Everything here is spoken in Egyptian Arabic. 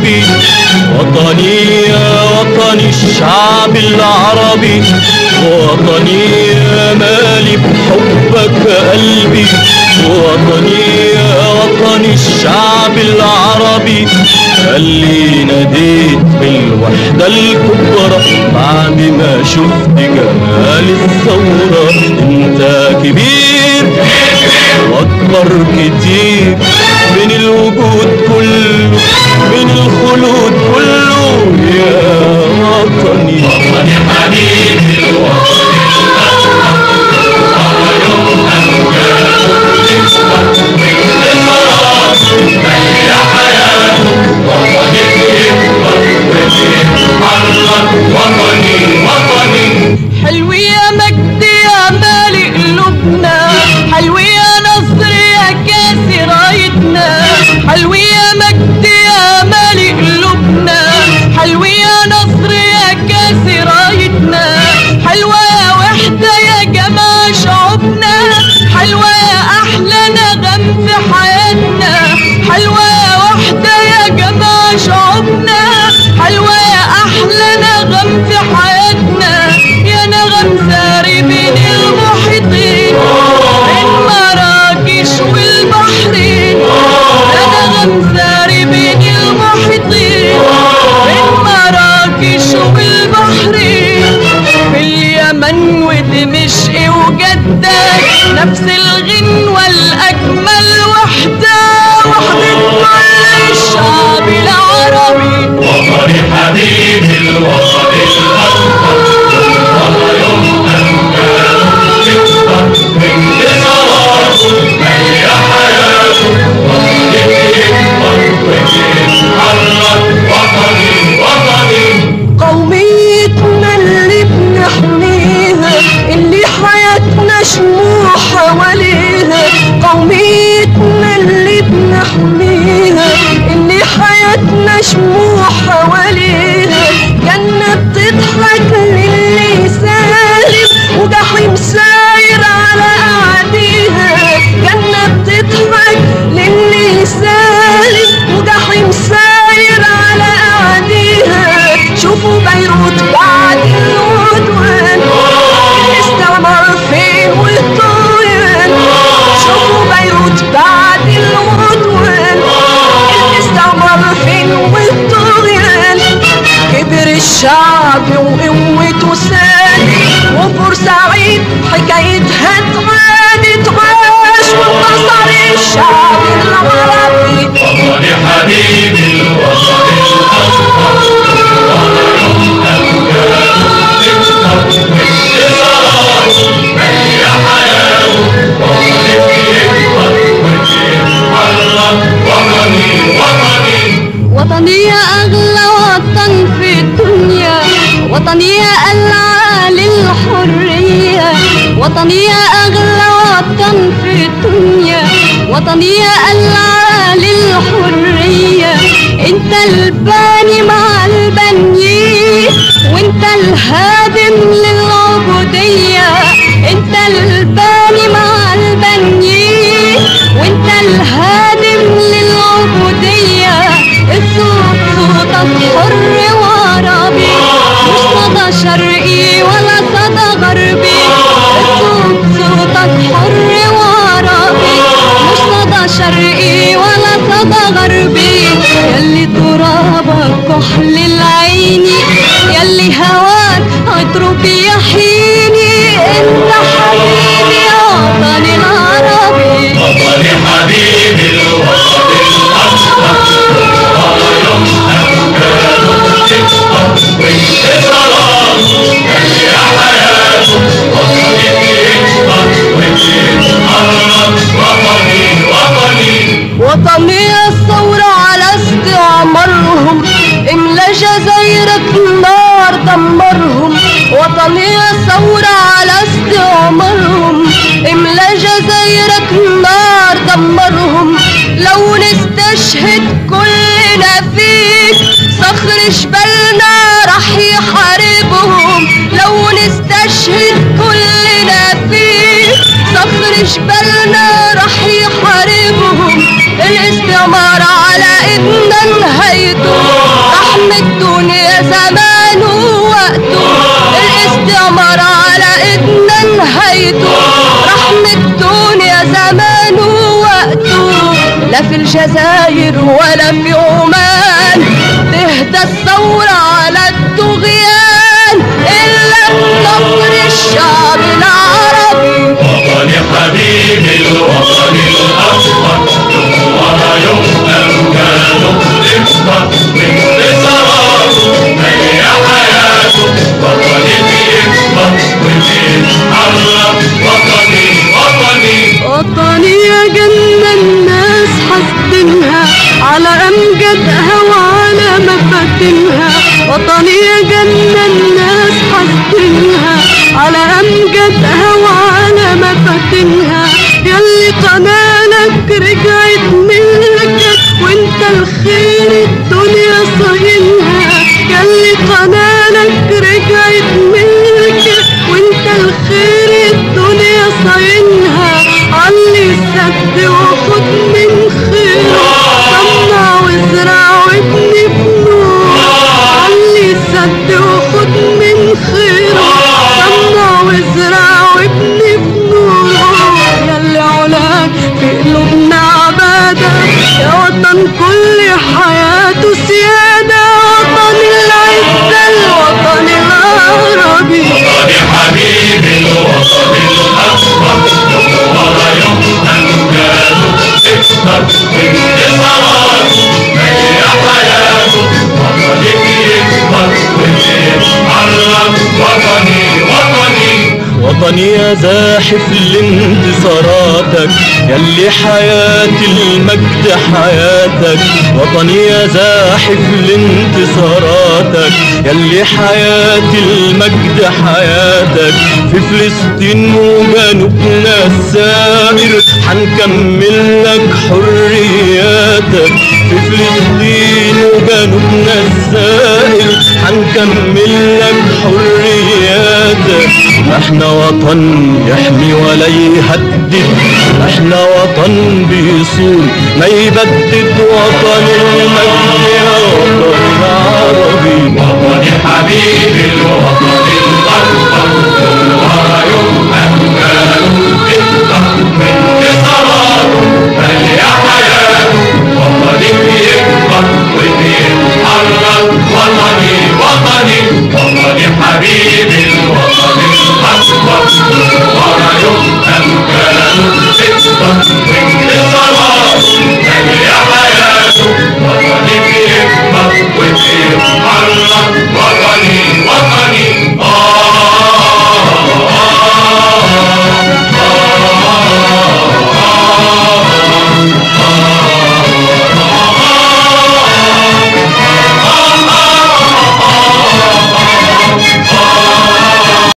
قلبي وطني يا وطني الشعب العربي وطني يا مالي بحبك قلبي وطني يا وطني الشعب العربي اللي ناديت بالوحدة الكبرى بعد ما شفت جمال الثورة انت كبير واكبر كتير من الوجود كله من الخلود كله يا وطني وطني حبيبي الوطن وطني وطني حلو يا مجد يا مالي قلوبنا حلو يا نصر يا كاسي رايتنا حلو يا مجد يا مالي قلوبنا حلو يا نصر يا كاسي رايتنا حلوة يا وحدة يا جماعة شعوبنا حلوة يا أحلى نغم في حياتنا حلوة يا وحدة يا جماعة شعوبنا حلوة يا أحلى نغم في حياتنا يا نغم ساري بين المحيطين بين مراكش والبحرين يا نغم ساري بين المحيطين بين مراكش والبحرين في اليمن ودمشق وجدة نفس الغنوة الأجمل وحدة وحدة كل الشعب العربي وطني حبيبي الوطن الأكبر والله يوم أن كان يكبر من انتصاراته مليا حياته وطني يكبر ويتحرك وطني وطني قوميتنا اللي بنحميها اللي حياتنا شموع حواليها قوميتنا اللي بنحميها اللي حياتنا شموع حواليها جنة بتضحك للي سالم وجحيم ساير على أعديها جنة بتضحك للي سالم وجحيم ساير على أعديها شوفوا بيروت بعد العدوان الاستعمار فين والطغيان شوفوا بيروت بعد العدوان الاستعمار فين والطغيان كبر الشعب وقوته سادي وبورسعيد حكايتها تعاد تعاش وانتصر الشعب العربي وطني حبيبي الوطن الأكبر والله يوم أن كان يكبر من انتصاراته مليا حياته وطني يكبر ويتحرك وطني وطني وطني يا أغلى وطن في الدنيا وطني يا ألعى للحرية وطني يا أغلى وطن في الدنيا وطني يا ألعى للحرية انت الباني مع البنيين وانت الهادم للعبودية انت الباني مع البنيين وانت الهادم للعبودية الصوت صوتك حر وعربي مش صدى شرقي ولا صدى غربي الصوت صوتك حر وعربي مش صدى شرقي ولا صدى غربي يلي ترابك كحل العين يلي هواك عطرك يحيني انت حبيبي يا وطني العربي وطني حبيبي الوطن الأكبر والله يوم أن كان يكبر وانتصاراته مليا حياته وطني يكبر ويتحرك وطني وطني وطنية الثورة على استعمارهم املا جزايرك نار دمرهم وطنية الثورة على استعمارهم املا جزايرك نار دمرهم لو نستشهد كلنا فيك صخر جبلنا راح يحاربهم لو نستشهد كلنا فيك صخر جبلنا راح يحاربهم الاستعمار على ايدنا نهايته لا في الجزائر ولا في عمان تهدى الثورة على الطغيان إلا بنصر الشعب العربي وطني حبيبي الوطن الأصفر يوم ورا يوم أمجاده تكبر بانتصاراته هي حياته وطني بيكبر وبيتحرك وطني وطني وطني يا جنة الناس حاسدينها على أمجدها وعلى مفاتنها وطني يا جنة الناس حاسدينها على أمجدها وعلى مفاتنها ياللي قنالك رجعت ملكك وانت الخير الدنيا صاينها ياللي قنالك رجعت ملكك وانت الخير الدنيا صاينها علي السد وخد من خيره صنع وازرع وابني بنور علي السد وخد من خيره صنع وازرع وابني بنور ياللي علاك في قلوبنا عبادة يا وطن كل حياته سيادة وطن العزة الوطن العربي وطني حبيبي الوطن الأصفر يوم ورا يوم أمجاده تكبر بانتصاراته هي حياته وطني بيكبر وبيتحرك وطني وطني وطني يا زاحف لانتصاراتك يلي حياتي المجد حياتك وطني يا زاحف لانتصاراتك يلي حياتي المجد حياتك في فلسطين وجنوبنا السائر حنكمل لك حرياتك في فلسطين وجنوبنا السائر حنكمل لك حرياتك احنا وطن يحمي ولا يهدد احنا وطن بيصون ما يبدد وطن المجد يا